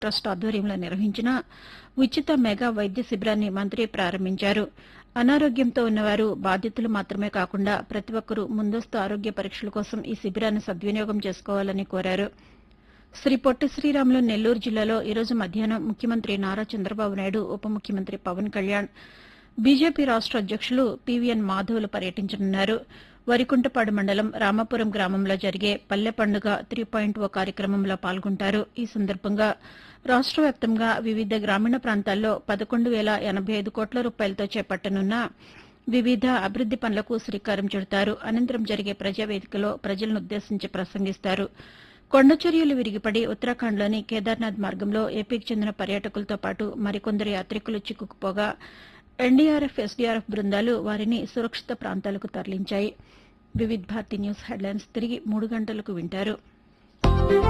trust ఆధ్వర్యంలో నిర్వహించిన ఉచిత మెగా వైద్య శిబిరాన్ని మంత్రి ప్రారంభించారు అనారోగ్యంతో ఉన్నవారు బాధితులు మాత్రమే కాకుండా ప్రతి ఒక్కరూ ముందస్తు ఆరోగ్య పరీక్షల కోసం ఈ శిబిరాన్ని సద్వినియోగం చేసుకోవాలని కోరారు శ్రీ పొట్టి శ్రీరాములు నెల్లూరు జిల్లాలో ఈరోజు మధ్యాహ్నం ముఖ్యమంత్రి నారా చంద్రబాబు నాయుడు ఉప ముఖ్యమంత్రి పవన్ కళ్యాణ్ బీజేపీ రాష్ట అధ్యక్షులు పీవీఎన్ మాధవ్లు పర్యటించనున్నారు వరికుంటపాడు మండలం రామాపురం గ్రామంలో జరిగే పల్లె పండుగ త్రీ పాయింట్ ఓ కార్యక్రమంలో పాల్గొంటారు ఈ సందర్భంగా రాష్ట వ్యాప్తంగా వివిధ గ్రామీణ ప్రాంతాల్లో పదకొండు వేల ఎనబై ఐదు కోట్ల రూపాయలతో చేపట్టనున్న వివిధ అభివృద్ది పనులకు శ్రీకారం చుడతారు అనంతరం జరిగే ప్రజావేదికలో ప్రజలనుద్దేశించి ప్రసంగిస్తారు కొండచర్యలు విరిగిపడి ఉత్తరాఖండ్లోని కేదార్నాథ్ మార్గంలో ఏపీకి చెందిన పర్యాటకులతో పాటు మరికొందరు యాత్రికులు చిక్కుకుపోగా ఎన్డీఆర్ఎఫ్ ఎస్డీఆర్ఎఫ్ బృందాలు వారిని సురక్షిత ప్రాంతాలకు తరలించాయి వివిధ్ భారతి న్యూస్ హెడ్లైన్స్ తిరిగి మూడు గంటలకు వింటారు